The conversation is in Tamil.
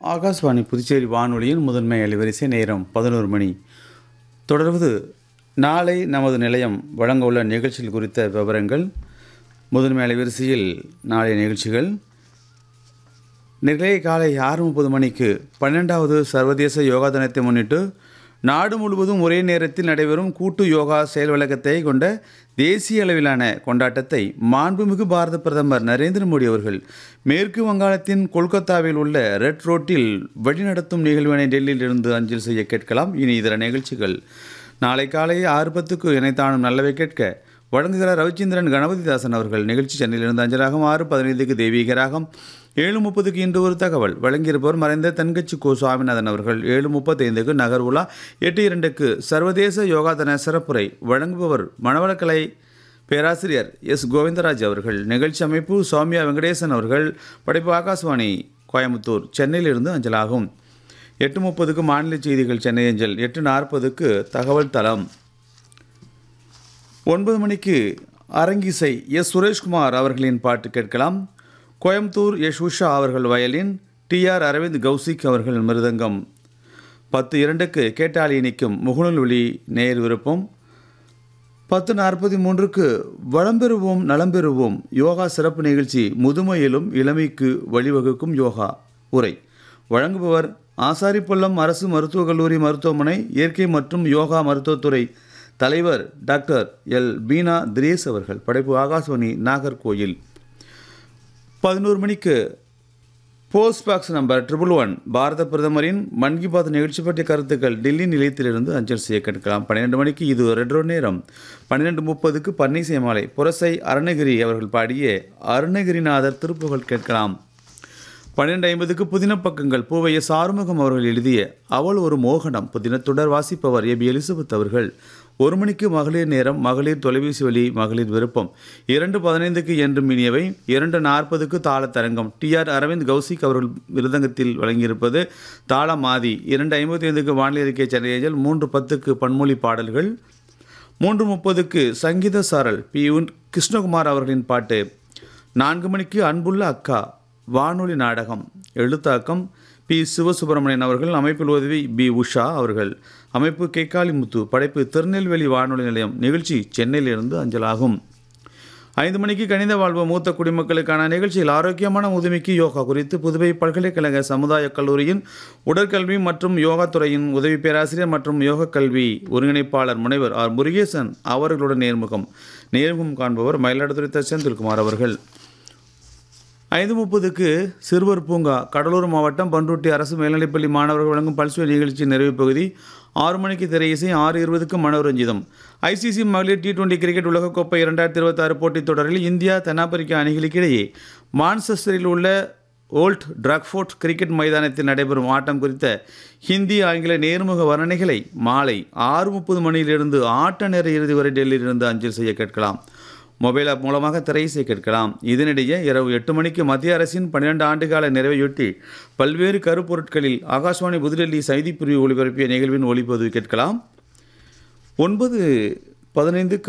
ஆகாஷ்வாணி புதுச்சேரி வானொலியின் முதன்மை அலைவரிசை நேரம் பதினோரு மணி தொடர்வது நாளை நமது நிலையம் வழங்க உள்ள நிகழ்ச்சிகள் குறித்த விவரங்கள் முதன்மை அலைவரிசையில் நாளைய நிகழ்ச்சிகள் நிலை காலை ஆறு முப்பது மணிக்கு பன்னெண்டாவது சர்வதேச யோகா தினத்தை முன்னிட்டு நாடு முழுவதும் ஒரே நேரத்தில் நடைபெறும் கூட்டு யோகா செயல் விளக்கத்தை கொண்ட தேசிய அளவிலான கொண்டாட்டத்தை மாண்புமிகு பாரத பிரதமர் நரேந்திர மோடி அவர்கள் மேற்கு வங்காளத்தின் கொல்கத்தாவில் உள்ள ரெட் ரோட்டில் வழிநடத்தும் நிகழ்வினை டெல்லியில் இருந்து அஞ்சல் செய்ய கேட்கலாம் இனி இதர நிகழ்ச்சிகள் நாளை காலை ஆறு பத்துக்கு இணைத்தானும் நல்லவை கேட்க வழங்குகிறார் ரவிச்சந்திரன் கணபதிதாசன் அவர்கள் நிகழ்ச்சி சென்னையிலிருந்து அஞ்சலாகும் ஆறு பதினைந்துக்கு தெய்வீகராகம் ஏழு முப்பதுக்கு இன்று ஒரு தகவல் வழங்கியிருப்பவர் மறைந்த தென்கட்சி கோ சுவாமிநாதன் அவர்கள் ஏழு முப்பத்தைந்துக்கு நகர் உலா எட்டு இரண்டுக்கு சர்வதேச யோகா தின சிறப்புரை வழங்குபவர் மணவளக்கலை பேராசிரியர் எஸ் கோவிந்தராஜ் அவர்கள் நிகழ்ச்சி அமைப்பு சௌமியா வெங்கடேசன் அவர்கள் படைப்பு ஆகாஷ்வாணி கோயம்புத்தூர் சென்னையிலிருந்து அஞ்சலாகும் எட்டு முப்பதுக்கு மாநில செய்திகள் சென்னை அஞ்சல் எட்டு நாற்பதுக்கு தகவல் தளம் ஒன்பது மணிக்கு அரங்கிசை எஸ் சுரேஷ்குமார் அவர்களின் பாட்டு கேட்கலாம் கோயம்புத்தூர் எஸ் உஷா அவர்கள் violin T R Aravind Kaushik அவர்கள் மிருதங்கம் பத்து இரண்டுக்கு கேட்டாலி நிற்கும் முகநூல் ஒளி நேர் விருப்பம் பத்து நாற்பத்தி மூன்றுக்கு வளம் பெறுவோம் நலம் பெறுவோம் யோகா சிறப்பு நிகழ்ச்சி முதுமையிலும் இளமைக்கு வழிவகுக்கும் யோகா உரை வழங்குபவர் ஆசாரிப்பள்ளம் அரசு மருத்துவக் கல்லூரி மருத்துவமனை இயற்கை மற்றும் யோகா மருத்துவத்துறை தலைவர் டாக்டர் எல் பீனா திரேஸ் அவர்கள் படைப்பு ஆகாஷ்வாணி நாகர்கோயில் பதினோரு மணிக்கு post box number triple one பாரத பிரதமரின் மன் கி பாத் நிகழ்ச்சி பற்றிய கருத்துக்கள் டெல்லி நிலையத்திலிருந்து அஞ்சல் செய்ய கேட்கலாம் பன்னிரெண்டு மணிக்கு இது ரெட்ரோ நேரம் பன்னிரெண்டு முப்பதுக்கு பன்னிசை மாலை புரசை அருணகிரி அவர்கள் பாடிய அருணகிரிநாதர் திருப்புகழ் கேட்கலாம் பன்னிரெண்டு ஐம்பதுக்கு புதின பக்கங்கள் பூவைய சாறுமுகம் அவர்கள் எழுதிய அவள் ஒரு மோகனம் புதினத்துடர் வாசிப்பவர் ஏபி எலிசபெத் அவர்கள் ஒரு மணிக்கு மகளிர் நேரம் மகளிர் தொலைபேசி வழி மகளிர் விருப்பம் இரண்டு பதினைந்துக்கு என்றும் இனியவை இரண்டு நாற்பதுக்கு தாளத்தரங்கம் டி ஆர் அரவிந்த் கௌசிக் அவர்கள் மிருதங்கத்தில் வழங்கியிருப்பது தாள மாதி இரண்டு ஐம்பத்தி ஐந்துக்கு வானிலை அறிக்கை சென்னையஞ்சல் மூன்று பத்துக்கு பன்மொழி பாடல்கள் மூன்று முப்பதுக்கு சங்கீத சாரல் பி உன் கிருஷ்ணகுமார் அவர்களின் பாட்டு நான்கு மணிக்கு அன்புள்ள அக்கா வானொலி நாடகம் எழுத்தாக்கம் பி சிவசுப்பிரமணியன் அவர்கள் அமைப்பில் உதவி பி உஷா அவர்கள் அமைப்பு கேக்காலிமுத்து படைப்பு திருநெல்வேலி வானொலி நிலையம் நிகழ்ச்சி சென்னையிலிருந்து அஞ்சலாகும் ஐந்து மணிக்கு கணித வாழ்வு மூத்த குடிமக்களுக்கான நிகழ்ச்சியில் ஆரோக்கியமான முதுமைக்கு யோகா குறித்து புதுவை பல்கலைக்கழக சமுதாய கல்லூரியின் உடற்கல்வி மற்றும் யோகா துறையின் உதவி பேராசிரியர் மற்றும் யோக கல்வி ஒருங்கிணைப்பாளர் முனைவர் ஆர் முருகேசன் அவர்களுடன் நேர்முகம் நேர்முகம் காண்பவர் மயிலாடுதுறை த. செந்தில்குமார் அவர்கள் ஐந்து முப்பதுக்கு சிறுவர் பூங்கா கடலூர் மாவட்டம் பன்ருட்டி அரசு மேல்நிலைப்பள்ளி மாணவர்கள் வழங்கும் பல்சுவை நிகழ்ச்சி நிறைவு பகுதி ஆறு மணிக்கு திரை இசை ஆறு இருபதுக்கு மனோரஞ்சிதம் ஐசிசி மகளிர் டி டுவெண்டி கிரிக்கெட் உலகக்கோப்பை இரண்டாயிரத்தி இருபத்தாறு போட்டித் தொடரில் இந்தியா தென்னாப்பிரிக்கா அணிகளுக்கிடையே மான்செஸ்டரில் உள்ள ஓல்ட் ட்ராக்ஃபோர்ட் கிரிக்கெட் மைதானத்தில் நடைபெறும் ஆட்டம் குறித்த ஹிந்தி ஆங்கில நேர்முக வர்ணனைகளை மாலை ஆறு முப்பது மணியிலிருந்து ஆட்ட நேர இறுதி வரை டெல்லியிலிருந்து அஞ்சல் செய்ய கேட்கலாம் மொபைல் ஆப் மூலமாக திரையிசை கேட்கலாம் இதனிடையே இரவு எட்டு மணிக்கு மத்திய அரசின் பன்னிரண்டு ஆண்டுகால நிறைவையொட்டி பல்வேறு கருப்பொருட்களில் ஆகாஷ்வாணி புதுடெல்லி செய்திப்பிரிவு ஒளிபரப்பிய நிகழ்வின் ஒளிப்பதிவு கேட்கலாம் ஒன்பது பதினைந்துக்கு